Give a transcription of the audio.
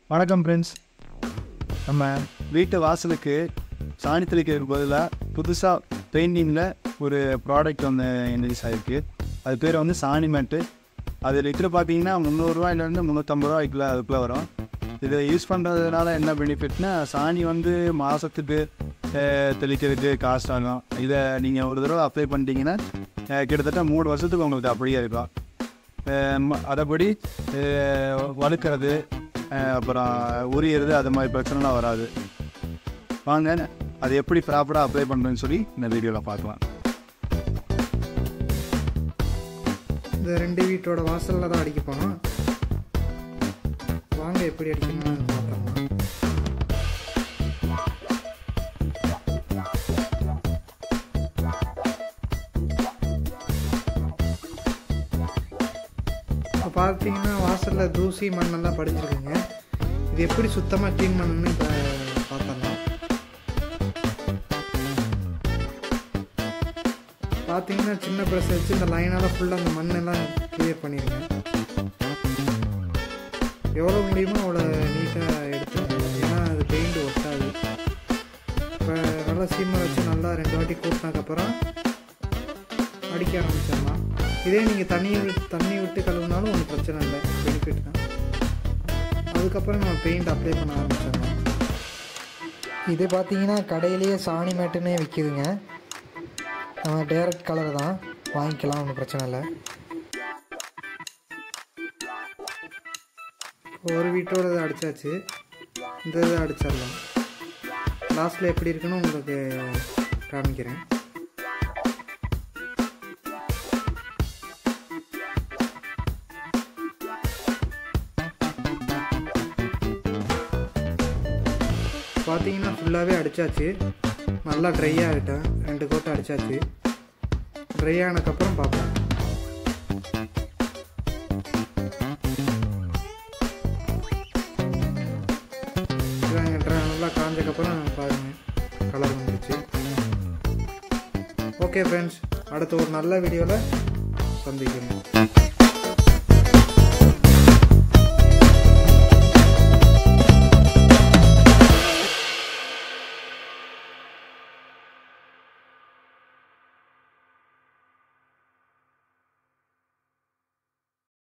வணக்கம் ஃப்ரெண்ட்ஸ் நம்ம வீட்டு வாசலுக்கு சாணி தெளிக்கிறதுக்கு பதிலாக புதுசாக பெயிண்டிங்கில் ஒரு ப்ராடக்ட் வந்து இன்ட்ரடியூஸ் ஆகிருக்கு அது பேர் வந்து சாணி மேட்டு அது லிட்டர் பார்த்தீங்கன்னா முந்நூறுரூவாயிலேருந்து முந்நூற்றம்பது ரூபாய்க்குள்ள அதுக்குள்ளே வரும் இதை யூஸ் பண்ணுறதுனால என்ன பெனிஃபிட்னா சாணி வந்து மாதத்துக்கு தெளிக்கிறதுக்கு காஸ்ட் ஆகும் இதை நீங்கள் ஒரு தடவை அப்ளை பண்ணிட்டீங்கன்னா அஹ், கிட்டத்தட்ட மூணு வருஷத்துக்கு உங்களுக்கு அப்படியே இருக்கும் அஹ் அதைப்படி அஹ் வழுக்கிறது அஹ் அப்புறம் உரியறது அது மாதிரி பிரச்சனைலாம் வராது வாங்க அது எப்படி ப்ராப்பராக அப்ளை பண்ணுறேன்னு சொல்லி இந்த வீடியோவில் பார்க்கலாம் இந்த ரெண்டு வீட்டோட வாசலில் தான் அடிக்க போனோம் வாங்க எப்படி அடிக்கணும்னு பார்த்தோம்னா இப்போ பார்த்தீங்கன்னா வாசலில் தூசி மண்ணெல்லாம் படிச்சிருக்குங்க இது எப்படி சுத்தமாக க்ளீன் பண்ணணும்னு இப்போ பார்த்தோம்னா பார்த்தீங்கன்னா சின்ன ப்ரெஸ் வச்சு இந்த லைனால் ஃபுல்லாக அந்த மண்ணெல்லாம் கிளியர் பண்ணிடுங்க எவ்வளோ முடியுமோ அவ்வளோ நீட்டாக எடுத்துருங்க ஏன்னா அது பெயிண்ட் ஒட்டாது இப்போ நல்லா சீமை வச்சு நல்லா ரெண்டு வாட்டி கூட்டினதுக்கப்புறம் அடிக்க ஆரம்பிச்சிடலாம் இதே நீங்கள் தண்ணி விட்டு தண்ணி விட்டு கழுவுனாலும் ஒன்றும் பிரச்சனை இல்லை பெனிஃபிட் தான் அதுக்கப்புறம் நம்ம பெயிண்ட் அப்ளை பண்ண ஆரம்பிச்சிடலாம் இது பார்த்தீங்கன்னா கடையிலேயே சாணி மேட்டுன்னே விற்கிதுங்க நம்ம டேரக்ட் கலர் தான் வாங்கிக்கலாம் ஒன்றும் பிரச்சனை இல்லை ஒரு வீட்டோட இது அடித்தாச்சு இந்த இதை அடிச்சிடலாம் லாஸ்ட்டில் எப்படி இருக்குன்னு உங்களுக்கு காமிக்கிறேன் பார்த்தீங்கன்னா ஃபுல்லாகவே அடித்தாச்சு நல்லா ட்ரை ஆகிட்டேன் ரெண்டு கோட்டை அடித்தாச்சு ட்ரை ஆனதுக்கப்புறம் பார்ப்போம் இதாங்க dry- நல்லா காஞ்சக்கப்புறம் பாருங்கள் கலர் வந்துருச்சு ஓகே ஃப்ரெண்ட்ஸ் அடுத்த ஒரு நல்ல வீடியோவில் சந்திக்கிறேன்